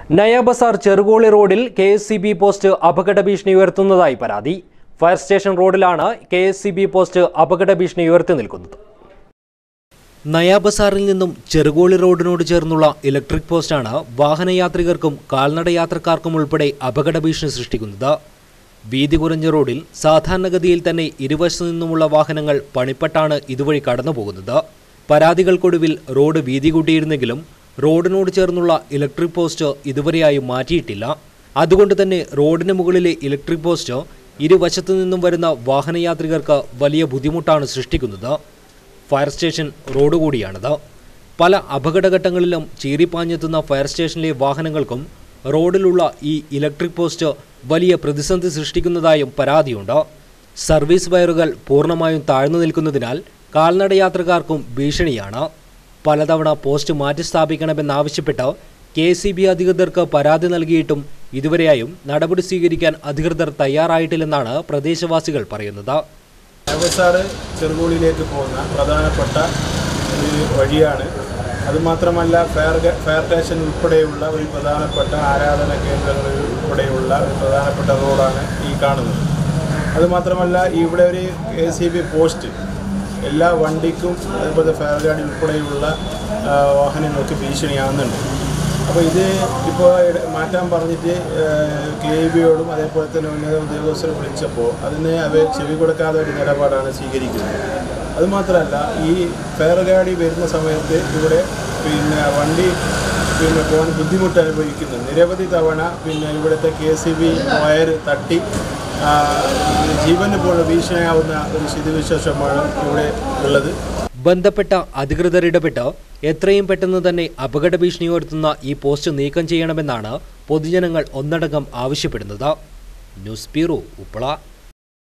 നയാബസാർ ചെറുകോളി റോഡിൽ K S E B post അപകട ഭീഷണി ഉയർത്തുന്നതായി പരാതി ഫയർ സ്റ്റേഷൻ റോഡിലാണ് K S E B post അപകട ഭീഷണി ഉയർത്തി നിൽക്കുന്നത് നയാബസാറിൽ നിന്നും ചെറുകോളി റോഡിനോട് ചേർന്നുള്ള ഇലക്ട്രിക് പോസ്റ്റാണ് വാഹനയാത്രികർക്കും കാൽനട യാത്രക്കാർക്കും ഉൾപ്പെടെ അപകട ഭീഷണി സൃഷ്ടിക്കുന്നത് വീതി കുറഞ്ഞ റോഡിൽ സാധാരണഗതിയിൽ തന്നെ ഇരുവശത്തു നിന്നുമുള്ള വാഹനങ്ങൾ പണിപ്പെട്ടാണ് ഇതുവഴി കടന്നുപോകുന്നത് പരാതികൾക്കൊടുവിൽ റോഡ് വീതി കൂട്ടിയിരുന്നെങ്കിലും റോഡിനോട് ചേർന്നുള്ള ഇലക്ട്രിക് പോസ്റ്റ് ഇതുവരെയായും മാറ്റിയിട്ടില്ല അതുകൊണ്ട് തന്നെ റോഡിന് മുകളിലെ ഇലക്ട്രിക് പോസ്റ്റ് ഇരുവശത്തു നിന്നും വരുന്ന വാഹനയാത്രികർക്ക് വലിയ ബുദ്ധിമുട്ടാണ് സൃഷ്ടിക്കുന്നത് ഫയർ സ്റ്റേഷൻ റോഡ് കൂടിയാണിത് പല അപകടഘട്ടങ്ങളിലും ചീറിപ്പാഞ്ഞെത്തുന്ന ഫയർ സ്റ്റേഷനിലെ വാഹനങ്ങൾക്കും റോഡിലുള്ള ഈ ഇലക്ട്രിക് പോസ്റ്റ് വലിയ പ്രതിസന്ധി സൃഷ്ടിക്കുന്നതായും പരാതിയുണ്ട് സർവീസ് വയറുകൾ പൂർണ്ണമായും താഴ്ന്നു നിൽക്കുന്നതിനാൽ കാൽനട യാത്രക്കാർക്കും ഭീഷണിയാണ് പലതവണ പോസ്റ്റ് മാറ്റി സ്ഥാപിക്കണമെന്നാവശ്യപ്പെട്ട് കെ സി ബി അധികൃതർക്ക് പരാതി നൽകിയിട്ടും ഇതുവരെയായും നടപടി സ്വീകരിക്കാൻ അധികൃതർ തയ്യാറായിട്ടില്ലെന്നാണ് പ്രദേശവാസികൾ പറയുന്നത് നവസാറ് ചെറുകോളിലേക്ക് പോകുന്ന പ്രധാനപ്പെട്ട ഒരു വഴിയാണ് അതുമാത്രമല്ല ഫയർ ഗ- ഫയർ സ്റ്റേഷൻ ഉൾപ്പെടെയുള്ള ഒരു പ്രധാനപ്പെട്ട ആരാധന കേന്ദ്രങ്ങളിൽ ഉൾപ്പെടെയുള്ള ഒരു പ്രധാനപ്പെട്ട റോഡാണ് ഈ കാണുന്നത് അതുമാത്രമല്ല ഇവിടെ ഒരു എ സി ബി പോസ്റ്റ് എല്ലാ വണ്ടിക്കും അതുപോലെ ഫയർ ഗാർഡ് ഉൾപ്പെടെയുള്ള ആ, വാഹനങ്ങൾക്ക് ഭീഷണിയാകുന്നുണ്ട് അപ്പോൾ ഇത് ഇപ്പോൾ മാറ്റാൻ പറഞ്ഞിട്ട് കെ ഇ ബിയോടും അതേപോലെ തന്നെ ഉന്നത ഉദ്യോഗസ്ഥരെ വിളിച്ചപ്പോൾ അതിന് അവർ ചെവി കൊടുക്കാതെ ഒരു നിലപാടാണ് സ്വീകരിക്കുന്നത് അതുമാത്രമല്ല ഈ ഫയർ ഗാഡി വരുന്ന സമയത്ത് ഇവിടെ പിന്നെ വണ്ടി പിന്നെ പോകാൻ ബുദ്ധിമുട്ട് അനുഭവിക്കുന്നു നിരവധി തവണ പിന്നെ ഇവിടുത്തെ കെ സി ബി വയർ തട്ടി ആ, ജീവന് പോലും ഭീഷണിയാവുന്ന ഒരു സ്ഥിതിവിശേഷമാണ് ഇവിടെ ഉള്ളത് ബന്ധപ്പെട്ട അധികൃതർ ഇടപെട്ട് എത്രയും പെട്ടെന്ന് തന്നെ അപകട ഭീഷണി ഉയർത്തുന്ന ഈ പോസ്റ്റ് നീക്കം ചെയ്യണമെന്നാണ് പൊതുജനങ്ങൾ ഒന്നടങ്കം ആവശ്യപ്പെടുന്നത് ന്യൂസ് ബ്യൂറോ ഉപ്പള